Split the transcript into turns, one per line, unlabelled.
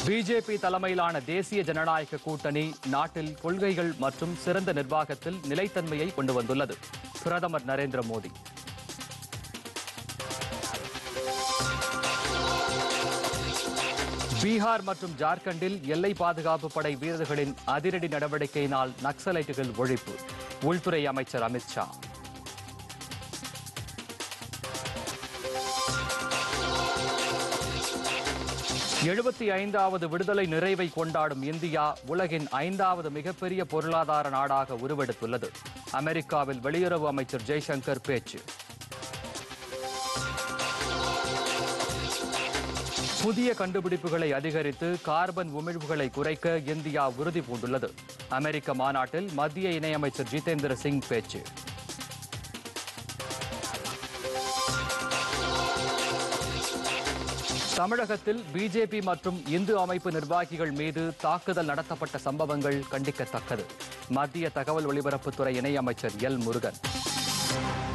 BJP தலைமையிலான தேசிய ஜனநாயக கூட்டணி நாட்டில் கொள்கைகள் மற்றும் சிறந்த நிர்வாகத்தில் நிலைத்தன்மையை கொண்டு வந்துள்ளது பிரதமர் நரேந்திர மோடி பீகார் மற்றும் ஜார்க்கண்டில் எல்லை பாதுகாப்பு படை வீரர்களின் அதிரடி நடவடிக்கையினால் நக்சலைட்டுகள் ஒழிப்பு உள்துறை அமைச்சர் அமித் ஷா எழுபத்தி ஐந்தாவது விடுதலை நிறைவை கொண்டாடும் இந்தியா உலகின் ஐந்தாவது மிகப்பெரிய பொருளாதார நாடாக உருவெடுத்துள்ளது அமெரிக்காவில் வெளியுறவு அமைச்சர் ஜெய்சங்கர் பேச்சு புதிய கண்டுபிடிப்புகளை அதிகரித்து கார்பன் உமிழ்வுகளை குறைக்க இந்தியா உறுதி பூண்டுள்ளது அமெரிக்க மாநாட்டில் மத்திய இணையமைச்சர் ஜிதேந்திர சிங் பேச்சு தமிழகத்தில் பிஜேபி மற்றும் இந்து அமைப்பு நிர்வாகிகள் மீது தாக்குதல் நடத்தப்பட்ட சம்பவங்கள் கண்டிக்கத்தக்கது மத்திய தகவல் ஒலிபரப்புத்துறை இணையமைச்சர் எல் முருகன்